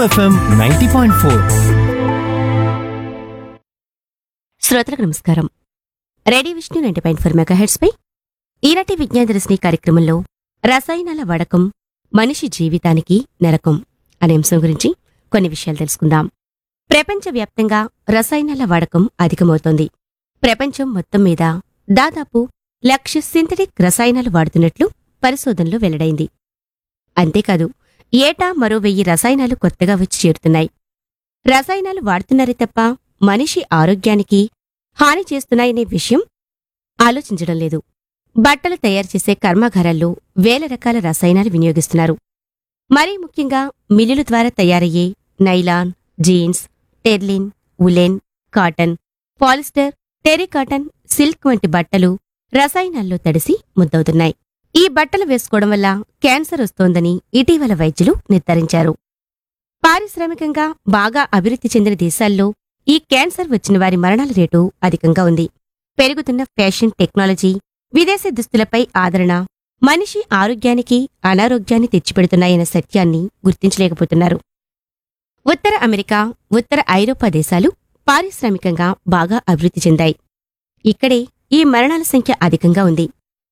FM ninety point four శ్రోతలకు నమస్కారం radio Vishnu ninety point four megahertz పై ఈనాటి విజ్ఞాన దర్శిని కార్యక్రమంలో రసాయనాల వాడకం మనిషి జీవితానికి నరకం అనే అంశం గురించి కొన్ని విషయాలు తెలుసుకుందాం ప్రపంచవ్యాప్తంగా రసాయనాల వాడకం అధికమవుతోంది ప్రపంచం మొత్తం మీద దాదాపు లక్ష సింథటిక్ రసాయనాలు వాడుతున్నట్లు పరిశోధనలో వెల్లడైంది అంతేకాదు ఏటా మరో వెయ్యి రసాయనాలు కొత్తగా వచ్చి చేరుతున్నాయి రసాయనాలు వాడుతున్నారే తప్ప మనిషి ఆరోగ్యానికి హాని చేస్తున్నాయనే విషయం ఆలోచించడం లేదు బట్టలు తయారు చేసే కర్మాగారాల్లో వేల రకాల రసాయనాలు వినియోగిస్తున్నారు మరీ ముఖ్యంగా మిల్లుల ద్వారా తయారయ్యే nylon jeans terylene woollen cotton polyester terry cotton silk వంటి బట్టలు రసాయనాల్లో తడిసి ముద్దవుతున్నాయి ఈ బట్టలు వేసుకోవడం వల్ల క్యాన్సర్ వస్తోందని ఇటీవల వైద్యులు నిర్ధారించారు పారిశ్రామికంగా బాగా అభివృద్ధి చెందిన దేశాల్లో ఈ క్యాన్సర్ వచ్చిన వారి మరణాల రేటు అధికంగా ఉంది పెరుగుతున్న ఫ్యాషన్ టెక్నాలజీ విదేశీ దుస్తులపై ఆదరణ మనిషి ఆరోగ్యానికి అనారోగ్యాన్ని తెచ్చిపెడుతున్నాయన్న సత్యాన్ని గుర్తించలేకపోతున్నారు ఉత్తర అమెరికా ఉత్తర ఐరోపా దేశాలు పారిశ్రామికంగా బాగా అభివృద్ధి చెందాయి ఇక్కడే ఈ మరణాల సంఖ్య అధికంగా ఉంది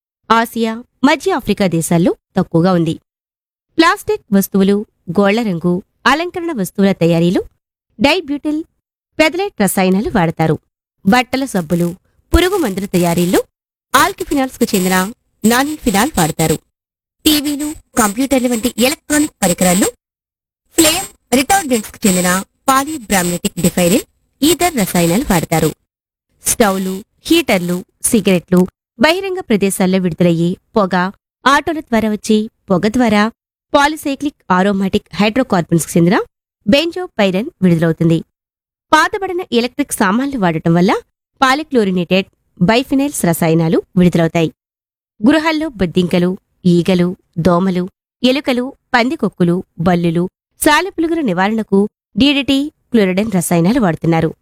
ఆసియా మధ్య ఆఫ్రికా దేశాల్లో తక్కువగా ఉంది ప్లాస్టిక్ వస్తువులు గోళ్ల రంగు అలంకరణ వస్తువుల తయారీలో డైబ్యూటిల్ పెదలైట్ రసాయనాలు వాడతారు బట్టల సబ్బులు పురుగు మందుల తయారీలో ఆల్కిఫినాల్స్ కు చెందిన నానిల్ ఫినాల్ వాడతారు టీవీలు కంప్యూటర్లు వంటి ఎలక్ట్రానిక్ పరికరాల్లో ఫ్లేమ్ రిటార్డెంట్స్ కు చెందిన పాలీబ్రామ్నెటిక్ డిఫైరిన్ ఈథర్ రసాయనాలు వాడతారు స్టవ్లు హీటర్లు సిగరెట్లు బహిరంగ ప్రదేశాల్లో విడుదలయ్యే పొగ ఆటోల ద్వారా వచ్చే పొగ ద్వారా పాలిసైక్లిక్ ఆరోమాటిక్ హైడ్రోకార్బన్స్ కు చెందిన బెంజోపైరన్ విడుదలవుతుంది పాతబడిన ఎలక్ట్రిక్ సామాన్లు వాడటం వల్ల పాలిక్లోరినేటెడ్ బైఫినైల్స్ రసాయనాలు విడుదలవుతాయి గృహాల్లో బొద్దింకలు ఈగలు దోమలు ఎలుకలు పందికొక్కులు బల్లులు సాలెపులుగుల నివారణకు డీడిటీ క్లోరిడన్ రసాయనాలు వాడుతున్నారు